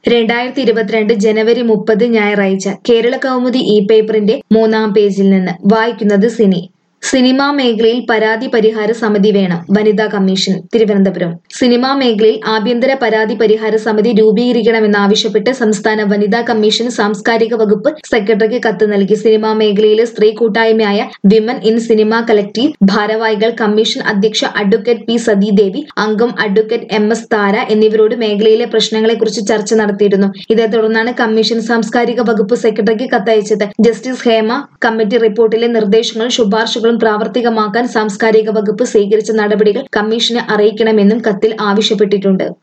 രണ്ടായിരത്തി ഇരുപത്തിരണ്ട് ജനുവരി മുപ്പത് ഞായറാഴ്ച കേരള കൗമുദി ഇ പേപ്പറിന്റെ മൂന്നാം പേജിൽ നിന്ന് വായിക്കുന്നത് സിനി സിനിമാ മേഖലയിൽ പരാതി പരിഹാര സമിതി വേണം വനിതാ കമ്മീഷൻ തിരുവനന്തപുരം സിനിമാ മേഖലയിൽ ആഭ്യന്തര പരാതി പരിഹാര സമിതി രൂപീകരിക്കണമെന്നാവശ്യപ്പെട്ട് സംസ്ഥാന വനിതാ കമ്മീഷൻ സാംസ്കാരിക വകുപ്പ് സെക്രട്ടറിക്ക് കത്ത് നൽകി സിനിമാ മേഖലയിലെ സ്ത്രീ കൂട്ടായ്മയായ വിമൻ ഇൻ സിനിമ കലക്ടീവ് ഭാരവാഹികൾ കമ്മീഷൻ അധ്യക്ഷ അഡ്വക്കേറ്റ് പി സതീദേവി അംഗം അഡ്വക്കേറ്റ് എം എസ് താര എന്നിവരോട് മേഖലയിലെ പ്രശ്നങ്ങളെക്കുറിച്ച് ചർച്ച നടത്തിയിരുന്നു ഇതേ തുടർന്നാണ് കമ്മീഷൻ സാംസ്കാരിക വകുപ്പ് സെക്രട്ടറിക്ക് കത്തയച്ചത് ജസ്റ്റിസ് ഹേമ കമ്മിറ്റി റിപ്പോർട്ടിലെ നിർദ്ദേശങ്ങളും ശുപാർശകളും പ്രാവർത്തികമാക്കാൻ സാംസ്കാരിക വകുപ്പ് സ്വീകരിച്ച നടപടികൾ കമ്മീഷനെ അറിയിക്കണമെന്നും കത്തിൽ ആവശ്യപ്പെട്ടിട്ടുണ്ട്